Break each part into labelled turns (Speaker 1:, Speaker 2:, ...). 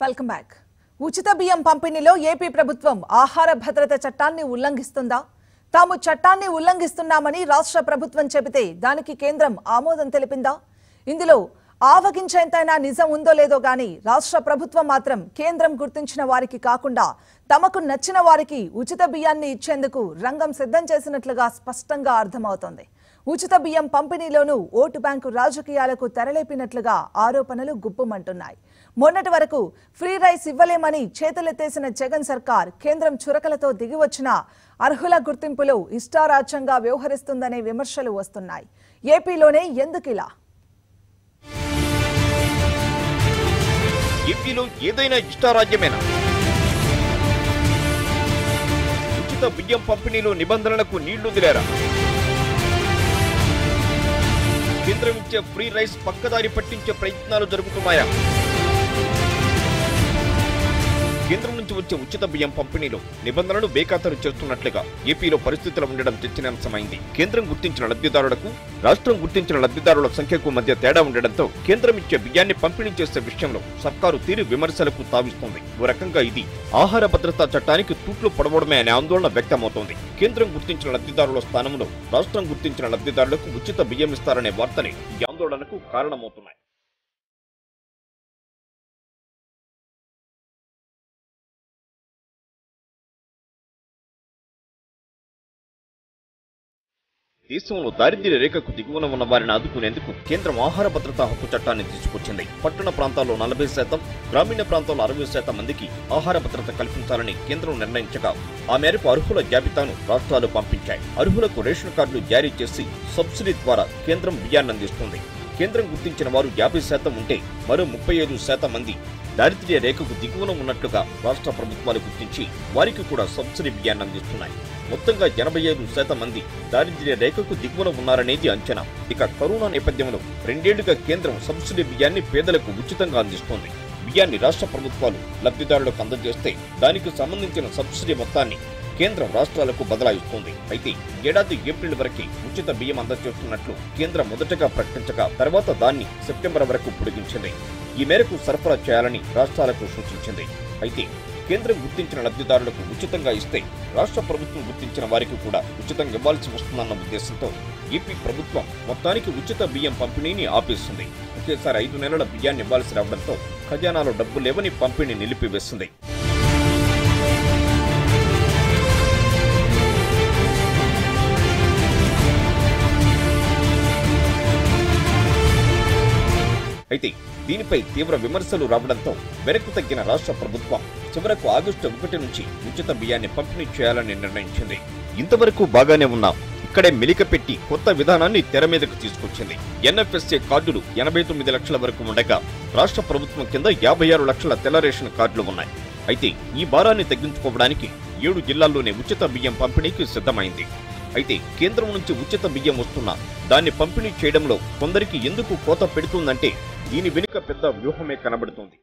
Speaker 1: welcome back ఉచిత బియ్యం పంపిణీలో ఏపీ ప్రభుత్వం ఆహార భద్రత చట్టాన్ని ఉల్లంఘిస్తుందా తాము చట్టాన్ని ఉల్లంఘిస్తున్నామని రాష్ట్ర ప్రభుత్వం చెబితే దానికి కేంద్రం ఆమోదం తెలిపిందా ఇందులో ఆవగించేంతైనా నిజం ఉందో లేదో గాని రాష్ట్ర ప్రభుత్వం మాత్రం కేంద్రం గుర్తించిన వారికి కాకుండా తమకు నచ్చిన వారికి ఉచిత బియ్యాన్ని ఇచ్చేందుకు రంగం సిద్ధం చేసినట్లుగా స్పష్టంగా అర్థమవుతోంది ఉచిత బియ్యం పంపిణీలోనూ ఓటు బ్యాంకు రాజకీయాలకు తెరలేపినట్లుగా ఆరోపణలు గుప్పుమంటున్నాయి మొన్నటి వరకు ఫ్రీ రైస్ ఇవ్వలేమని చేతులెత్తేసిన జగన్ సర్కార్ కేంద్రం చురకలతో దిగివచ్చిన అర్హుల గుర్తింపులో ఇష్టారాజ్యంగా వ్యవహరిస్తుందనే విమర్శలు వస్తున్నాయి ఏపీలోనే ఎందుకిలా
Speaker 2: ఏపీలో ఏదైనా ఇష్టారాజ్యమేనా ఉచిత బియ్యం పంపిణీలో నిబంధనలకు నీళ్లుదిలేరా కేంద్రం ఇచ్చే ఫ్రీ రైస్ పక్కదారి పట్టించే ప్రయత్నాలు జరుగుతున్నాయా కేంద్రం నుంచి వచ్చే ఉచిత బియ్యం పంపిణీలో నిబంధనలు బేఖాతరు చేస్తున్నట్లుగా ఏపీలో పరిస్థితులు ఉండడం చర్చనీయాంశమైంది కేంద్రం గుర్తించిన లబ్ధిదారులకు రాష్ట్రం గుర్తించిన లబ్ధిదారుల సంఖ్యకు మధ్య తేడా ఉండడంతో కేంద్రం ఇచ్చే బియ్యాన్ని పంపిణీ చేసే విషయంలో సర్కారు తీరు విమర్శలకు తావిస్తోంది ఓ రకంగా ఇది ఆహార భద్రతా చట్టానికి తూట్లు పడవడమే అనే ఆందోళన వ్యక్తమవుతోంది కేంద్రం గుర్తించిన లబ్ధిదారుల స్థానంలో రాష్ట్రం గుర్తించిన లబ్ధిదారులకు ఉచిత బియ్యం ఇస్తారనే వార్తలే ఈ ఆందోళనకు కారణమవుతున్నాయి దేశంలో దారిద్ర్య రేఖకు దిగువన ఉన్న వారిని ఆదుకునేందుకు కేంద్రం ఆహార భద్రతా హక్కు చట్టాన్ని తీసుకొచ్చింది పట్టణ ప్రాంతాల్లో నలభై శాతం గ్రామీణ ప్రాంతాల్లో అరవై శాతం మందికి ఆహార భద్రత కల్పించాలని కేంద్రం నిర్ణయించగా ఆ మేరకు అర్హుల జాబితాను రాష్ట్రాలు పంపించాయి అర్హులకు రేషన్ కార్డులు జారీ చేసి సబ్సిడీ ద్వారా కేంద్రం బియ్యాన్ని అందిస్తుంది కేంద్రం గుర్తించిన వారు యాభై శాతం ఉంటే మరో ముప్పై ఐదు శాతం మంది దారిద్ర్య రేఖకు దిగువన ఉన్నట్లుగా రాష్ట్ర ప్రభుత్వాలు గుర్తించి వారికి కూడా సబ్సిడీ బియ్యాన్ని అందిస్తున్నాయి మొత్తంగా ఎనభై ఐదు శాతం మంది దారిద్ర్య రేఖకు దిగువన ఉన్నారనేది అంచనా ఇక కరోనా నేపథ్యంలో రెండేళ్లుగా కేంద్రం సబ్సిడీ బియ్యాన్ని పేదలకు ఉచితంగా అందిస్తోంది బియ్యాన్ని రాష్ట్ర ప్రభుత్వాలు లబ్ధిదారులకు అందజేస్తే దానికి సంబంధించిన సబ్సిడీ మొత్తాన్ని కేంద్రం రాష్ట్రాలకు బదలాయిస్తోంది అయితే ఏడాది ఏప్రిల్ వరకే ఉచిత బియ్యం అందజేస్తున్నట్లు కేంద్రం మొదటగా ప్రకటించగా తర్వాత దాన్ని సెప్టెంబర్ వరకు పొడిగించింది ఈ మేరకు సరఫరా చేయాలని రాష్ట్రాలకు సూచించింది అయితే కేంద్రం గుర్తించిన లబ్ధిదారులకు ఉచితంగా ఇస్తే రాష్ట్ర ప్రభుత్వం గుర్తించిన వారికి కూడా ఉచితంగా ఇవ్వాల్సి వస్తుందన్న ఉద్దేశంతో ఏపీ ప్రభుత్వం మొత్తానికి ఉచిత బియ్యం పంపిణీని ఆపేస్తుంది ఒకేసారి ఐదు నెలల బియ్యాన్ని ఇవ్వాల్సి రావడంతో ఖజానాలో డబ్బు లేవని పంపిణీ నిలిపివేస్తుంది అయితే దీనిపై తీవ్ర విమర్శలు రావడంతో వెనక్కు తగ్గిన రాష్ట్ర ప్రభుత్వం చివరకు ఆగస్టు ఒకటి నుంచి ఉచిత బియ్యాన్ని పంపిణీ చేయాలని నిర్ణయించింది ఇంతవరకు బాగానే ఉన్నా ఇక్కడే మెలిక పెట్టి కొత్త విధానాన్ని తెర మీదకు తీసుకొచ్చింది ఎన్ఎఫ్ఎస్ఏ కార్డులు ఎనభై తొమ్మిది లక్షల వరకు ఉండగా రాష్ట్ర ప్రభుత్వం కింద యాభై ఆరు లక్షల తెల్ల రేషన్ కార్డులు ఉన్నాయి అయితే ఈ భారాన్ని తగ్గించుకోవడానికి ఏడు జిల్లాల్లోనే ఉచిత బియ్యం పంపిణీకి సిద్ధమైంది అయితే కేంద్రం నుంచి ఉచిత బియ్యం వస్తున్నా దాన్ని పంపిణీ చేయడంలో కొందరికి ఎందుకు కోత పెడుతుందంటే దీని వెనుక పెద్ద వ్యూహమే కనబడుతోంది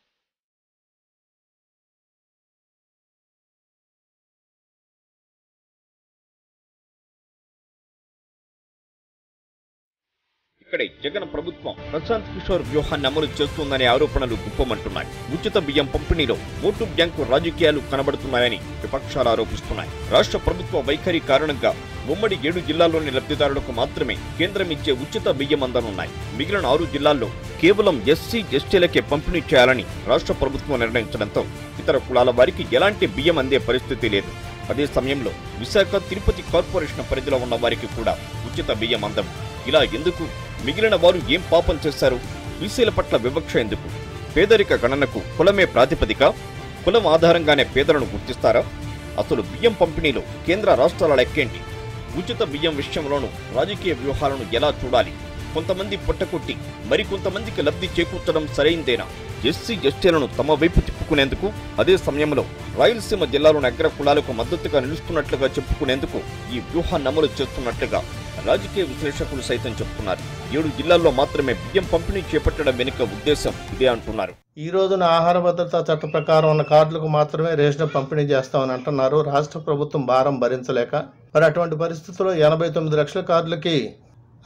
Speaker 2: ఇక్కడే జగన్ ప్రభుత్వం ప్రశాంత్ కిషోర్ వ్యూహాన్ని అమలు చేస్తోందనే ఆరోపణలు గుప్పమంటున్నాయి ఉచిత బియ్యం పంపిణీలో ఓటు బ్యాంకు రాజకీయాలు కనబడుతున్నాయని విపక్షాలు ఆరోపిస్తున్నాయి రాష్ట్ర ప్రభుత్వ వైఖరి కారణంగా ఉమ్మడి ఏడు జిల్లాల్లోని లబ్ధిదారులకు మాత్రమే కేంద్రం ఇచ్చే ఉచిత బియ్యం అందనున్నాయి మిగిలిన ఆరు జిల్లాల్లో కేవలం ఎస్సీ ఎస్టీలకే పంపిణీ చేయాలని రాష్ట్ర ప్రభుత్వం నిర్ణయించడంతో ఇతర కులాల వారికి ఎలాంటి బియ్యం అందే పరిస్థితి లేదు అదే సమయంలో విశాఖ తిరుపతి కార్పొరేషన్ పరిధిలో ఉన్న వారికి కూడా ఉచిత బియ్యం అందం ఇలా ఎందుకు మిగిలిన వారు ఏం పాపం చేశారు బీసీల పట్ల వివక్ష ఎందుకు పేదరిక గణనకు కులమే ప్రాతిపదిక కులం ఆధారంగానే పేదలను గుర్తిస్తారా అసలు బియ్యం పంపిణీలో కేంద్ర రాష్ట్రాల లెక్కేంటి ఉచిత బియ్యం విషయంలోనూ రాజకీయ వ్యూహాలను ఎలా చూడాలి కొంతమంది పొట్టకొట్టి మరికొంతమందికి లబ్ధి చేకూర్చడం సరైందేనా ఎస్సీ ఎస్టీలను తమ వైపు తిప్పుకునేందుకు అదే సమయంలో రాయలసీమ జిల్లాలోని అగ్ర కులాలకు మద్దతుగా నిలుస్తున్నట్లుగా చెప్పుకునేందుకు ఈ వ్యూహాన్ని అమలు చేస్తున్నట్లుగా రాజకీయ విశ్లేషకులు సైతం చెప్తున్నారు ఏడు జిల్లాల్లో మాత్రమే బియ్యం పంపిణీ చేపట్టడం వెనుక ఉద్దేశం ఇదే అంటున్నారు
Speaker 3: ఈ రోజున ఆహార భద్రతా చట్ట ప్రకారం ఉన్న కార్డులకు మాత్రమే రేషన్ పంపిణీ చేస్తామని అంటున్నారు రాష్ట్ర ప్రభుత్వం భారం భరించలేక మరి అటువంటి పరిస్థితుల్లో ఎనభై తొమ్మిది లక్షల కార్డులకి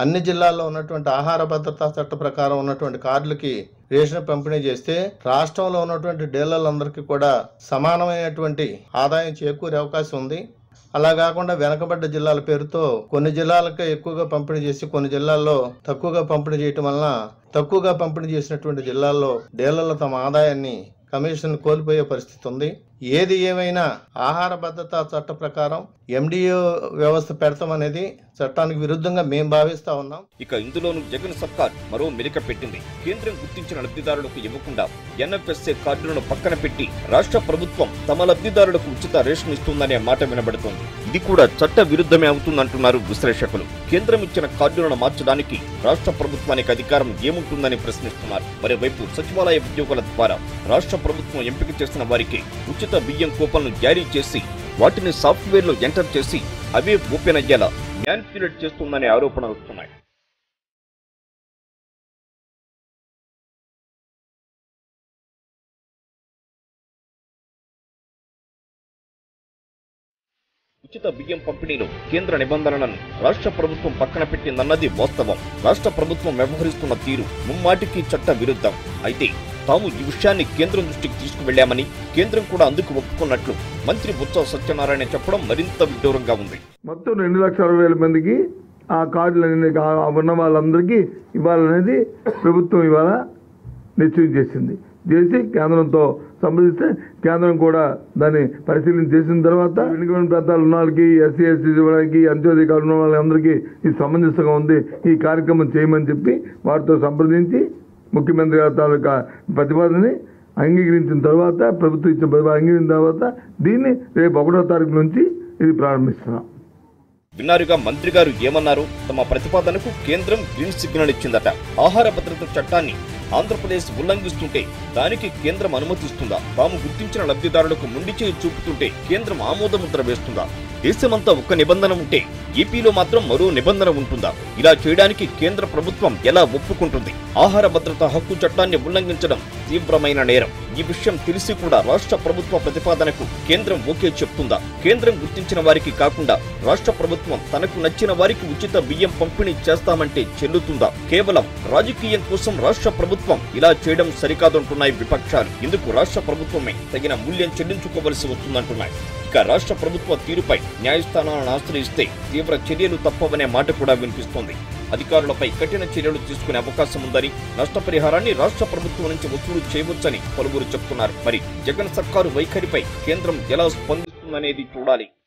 Speaker 3: అన్ని జిల్లాల్లో ఉన్నటువంటి ఆహార భద్రతా చట్ట ప్రకారం ఉన్నటువంటి కార్డులకి రేషన్ పంపిణీ చేస్తే రాష్ట్రంలో ఉన్నటువంటి డీలర్లందరికీ కూడా సమానమైనటువంటి ఆదాయం చేకూరే అవకాశం ఉంది అలా కాకుండా వెనకబడ్డ జిల్లాల పేరుతో కొన్ని జిల్లాలకే ఎక్కువగా పంపిణీ చేసి కొన్ని జిల్లాల్లో తక్కువగా పంపిణీ చేయటం వలన తక్కువగా పంపిణీ చేసినటువంటి జిల్లాల్లో డీలర్లు తమ ఆదాయాన్ని కమిషన్ కోల్పోయే పరిస్థితి ఉంది ఏది ఏమైనా ఆహార భద్రతా చట్ట ప్రకారం ఎండిఓ వ్యవస్థ పెడతాం అనేది చట్టానికి విరుద్ధంగా మేము భావిస్తా ఉన్నాం
Speaker 2: ఇక ఇందులోనూ జగన్ సర్కార్ మరో మెలిక పెట్టింది కేంద్రం గుర్తించిన లబ్ధిదారులకు ఇవ్వకుండా ఎన్ఎఫ్ఎస్ఏ కార్డులను పక్కన పెట్టి రాష్ట్ర ప్రభుత్వం తమ లబ్ధిదారులకు ఉచిత రేషన్ ఇస్తుందనే మాట వినబడుతోంది ఇది కూడా చట్ట విరుద్ధమే అవుతుందంటున్నారు విశ్లేషకులు కేంద్రం ఇచ్చిన కార్డులను మార్చడానికి రాష్ట్ర ప్రభుత్వానికి అధికారం ఏముంటుందని ప్రశ్నిస్తున్నారు మరోవైపు సచివాలయ ఉద్యోగుల ద్వారా రాష్ట్ర ప్రభుత్వం ఎంపిక చేసిన వారికి ఉచిత బియ్యం కూపన్లు జారీ చేసి వాటిని సాఫ్ట్వేర్లో ఎంటర్ చేసి అవే ఓపెన్ అయ్యేలా మ్యానిపులేట్ చేస్తుందనే ఆరోపణలు వస్తున్నాయి ఉచిత బియ్యం పంపిణీలో కేంద్ర నిబంధనలను రాష్ట్ర ప్రభుత్వం పక్కన పెట్టిందన్నది వాస్తవం రాష్ట్ర ప్రభుత్వం వ్యవహరిస్తున్న తీరు ముమ్మాటికి చట్ట విరుద్ధం అయితే తాము ఈ విషయాన్ని కేంద్రం దృష్టికి తీసుకువెళ్లామని కేంద్రం కూడా అందుకు ఒప్పుకున్నట్లు మంత్రి బొత్స సత్యనారాయణ చెప్పడం మరింత విడ్డూరంగా ఉంది
Speaker 4: మొత్తం రెండు లక్షల అరవై వేల మందికి ఆ కార్డులు అనేది ఆ ఉన్న వాళ్ళందరికీ ఇవ్వాలనేది ప్రభుత్వం ఇవాళ నిశ్చయం చేసింది చేసి కేంద్రంతో సంప్రదిస్తే కేంద్రం కూడా దాన్ని పరిశీలన చేసిన తర్వాత వెనుకబడిన ప్రాంతాలు ఉన్న వాళ్ళకి ఎస్సీ ఎస్టీ ఇవ్వడానికి అంత్యోదయ కార్డు ఉన్న వాళ్ళందరికీ ఇది సమంజసంగా ఉంది ఈ కార్యక్రమం చేయమని చెప్పి వారితో సంప్రదించి ముఖ్యమంత్రి గారి తాలూకా ప్రతిపాదనని అంగీకరించిన తర్వాత ప్రభుత్వం ఇచ్చిన ప్రతిపాదన అంగీకరించిన తర్వాత దీన్ని రేపు ఒకటో తారీఖు నుంచి ఇది ప్రారంభిస్తున్నాం
Speaker 2: విన్నారుగా మంత్రి గారు ఏమన్నారు తమ ప్రతిపాదనకు కేంద్రం గ్రీన్ సిగ్నల్ ఇచ్చిందట ఆహార భద్రత చట్టాన్ని ఆంధ్రప్రదేశ్ ఉల్లంఘిస్తుంటే దానికి కేంద్రం అనుమతిస్తుందా తాము గుర్తించిన లబ్ధిదారులకు ముండి చేయి చూపుతుంటే కేంద్రం ఆమోదముద్ర వేస్తుందా దేశమంతా ఒక్క నిబంధన ఉంటే ఏపీలో మాత్రం మరో నిబంధన ఉంటుందా ఇలా చేయడానికి కేంద్ర ప్రభుత్వం ఎలా ఒప్పుకుంటుంది ఆహార భద్రత హక్కు చట్టాన్ని ఉల్లంఘించడం తీవ్రమైన నేరం ఈ విషయం తెలిసి కూడా రాష్ట్ర ప్రభుత్వ ప్రతిపాదనకు కేంద్రం ఓకే చెప్తుందా కేంద్రం గుర్తించిన వారికి కాకుండా రాష్ట్ర ప్రభుత్వం తనకు నచ్చిన వారికి ఉచిత బియ్యం పంపిణీ చేస్తామంటే చెల్లుతుందా కేవలం రాజకీయం కోసం రాష్ట్ర ప్రభుత్వం ఇలా చేయడం సరికాదంటున్నాయి విపక్షాలు ఇందుకు రాష్ట్ర ప్రభుత్వమే తగిన మూల్యం చెల్లించుకోవలసి వస్తుందంటున్నాయి ఇక రాష్ట్ర ప్రభుత్వ తీరుపై న్యాయస్థానాలను ఆశ్రయిస్తే తీవ్ర చర్యలు తప్పవనే మాట కూడా వినిపిస్తోంది అధికారులపై కఠిన చర్యలు తీసుకునే అవకాశం ఉందని నష్టపరిహారాన్ని రాష్ట్ర ప్రభుత్వం నుంచి వసూలు చేయవచ్చని పలువురు చెప్తున్నారు మరి జగన్ సర్కారు వైఖరిపై కేంద్రం ఎలా స్పందిస్తుందనేది చూడాలి